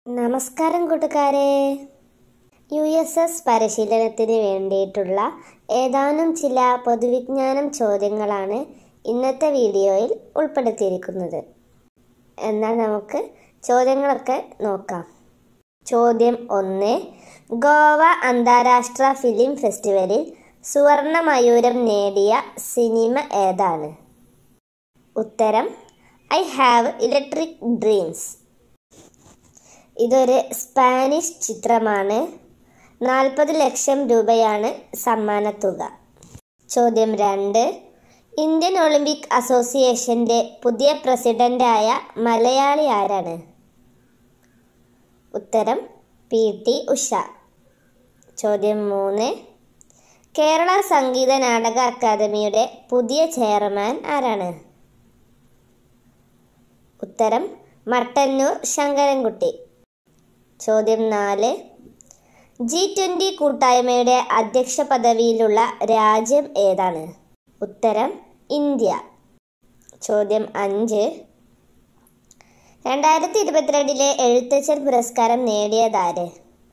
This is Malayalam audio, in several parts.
നമസ്കാരം കൂട്ടുകാരെ യു എസ് എസ് പരിശീലനത്തിന് വേണ്ടിയിട്ടുള്ള ഏതാനും ചില പൊതുവിജ്ഞാനം ചോദ്യങ്ങളാണ് ഇന്നത്തെ വീഡിയോയിൽ ഉൾപ്പെടുത്തിയിരിക്കുന്നത് എന്നാൽ നമുക്ക് ചോദ്യങ്ങളൊക്കെ നോക്കാം ചോദ്യം ഒന്ന് ഗോവ അന്താരാഷ്ട്ര ഫിലിം ഫെസ്റ്റിവലിൽ സുവർണ മയൂരം നേടിയ സിനിമ ഏതാണ് ഉത്തരം ഐ ഹാവ് ഇലക്ട്രിക് ഡ്രീംസ് ഇതൊരു സ്പാനിഷ് ചിത്രമാണ് നാൽപ്പത് ലക്ഷം രൂപയാണ് സമ്മാനത്തുക ചോദ്യം രണ്ട് ഇന്ത്യൻ ഒളിമ്പിക് അസോസിയേഷന്റെ പുതിയ പ്രസിഡന്റായ മലയാളി ആരാണ് ഉത്തരം പി ടി ഉഷ ചോദ്യം മൂന്ന് കേരള സംഗീത നാടക അക്കാദമിയുടെ പുതിയ ചെയർമാൻ ആരാണ് ഉത്തരം മട്ടന്നൂർ ശങ്കരൻകുട്ടി ചോദ്യം നാല് ജി ട്വൻ്റി കൂട്ടായ്മയുടെ അധ്യക്ഷ പദവിയിലുള്ള രാജ്യം ഏതാണ് ഉത്തരം ഇന്ത്യ ചോദ്യം അഞ്ച് രണ്ടായിരത്തി ഇരുപത്തിരണ്ടിലെ എഴുത്തച്ഛൻ പുരസ്കാരം നേടിയതാര്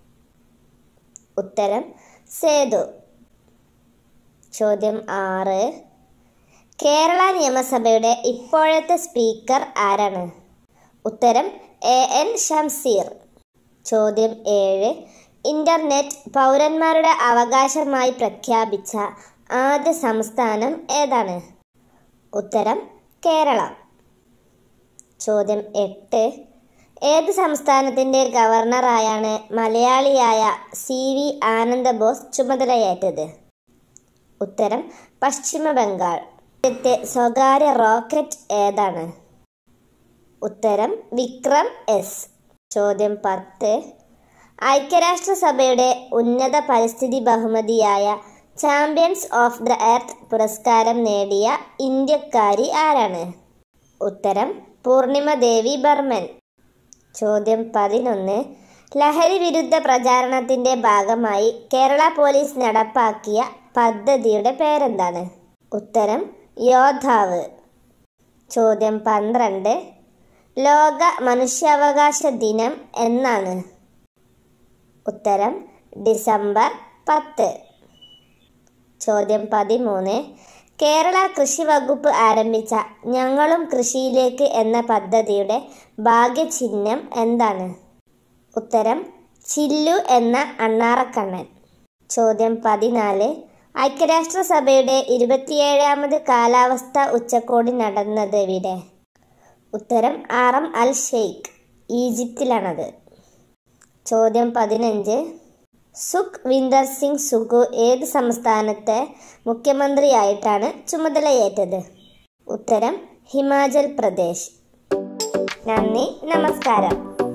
ഉത്തരം സേതു ചോദ്യം ആറ് കേരള നിയമസഭയുടെ ഇപ്പോഴത്തെ സ്പീക്കർ ആരാണ് ഉത്തരം എ എൻ ഷംസീർ ചോദ്യം ഏഴ് ഇന്റർനെറ്റ് പൗരന്മാരുടെ അവകാശമായി പ്രഖ്യാപിച്ച ആദ്യ സംസ്ഥാനം ഏതാണ് ഉത്തരം കേരളം ചോദ്യം എട്ട് ഏത് സംസ്ഥാനത്തിൻ്റെ ഗവർണറായാണ് മലയാളിയായ സി വി ആനന്ദബോസ് ചുമതലയേറ്റത് ഉത്തരം പശ്ചിമ ബംഗാൾ ആദ്യത്തെ സ്വകാര്യ റോക്കറ്റ് ഏതാണ് ഉത്തരം വിക്രം എസ് ചോദ്യം പത്ത് ഐക്യരാഷ്ട്രസഭയുടെ ഉന്നത പരിസ്ഥിതി ബഹുമതിയായ ചാമ്പ്യൻസ് ഓഫ് ദ എർത്ത് പുരസ്കാരം നേടിയ ഇന്ത്യക്കാരി ആരാണ് ഉത്തരം പൂർണിമ ദേവി ബർമൻ ചോദ്യം പതിനൊന്ന് ലഹരി വിരുദ്ധ പ്രചാരണത്തിന്റെ ഭാഗമായി കേരള പോലീസ് നടപ്പാക്കിയ പദ്ധതിയുടെ പേരെന്താണ് ഉത്തരം യോദ്ധാവ് ചോദ്യം പന്ത്രണ്ട് ലോക മനുഷ്യാവകാശ ദിനം എന്നാണ് ഉത്തരം ഡിസംബർ പത്ത് ചോദ്യം പതിമൂന്ന് കേരള കൃഷി വകുപ്പ് ആരംഭിച്ച ഞങ്ങളും കൃഷിയിലേക്ക് എന്ന പദ്ധതിയുടെ ഭാഗ്യചിഹ്നം എന്താണ് ഉത്തരം ചില്ലു എന്ന അണ്ണാറക്കണ്ണൻ ചോദ്യം പതിനാല് ഐക്യരാഷ്ട്രസഭയുടെ ഇരുപത്തിയേഴാമത് കാലാവസ്ഥ ഉച്ചകോടി നടന്നത് എവിടെ ഉത്തരം ആറം അൽ ഷെയ്ഖ് ഈജിപ്തിലാണത് ചോദ്യം പതിനഞ്ച് സുഖ് വിന്ദർ സിംഗ് സുഖു ഏത് സംസ്ഥാനത്തെ മുഖ്യമന്ത്രിയായിട്ടാണ് ചുമതലയേറ്റത് ഉത്തരം ഹിമാചൽ പ്രദേശ് നന്ദി നമസ്കാരം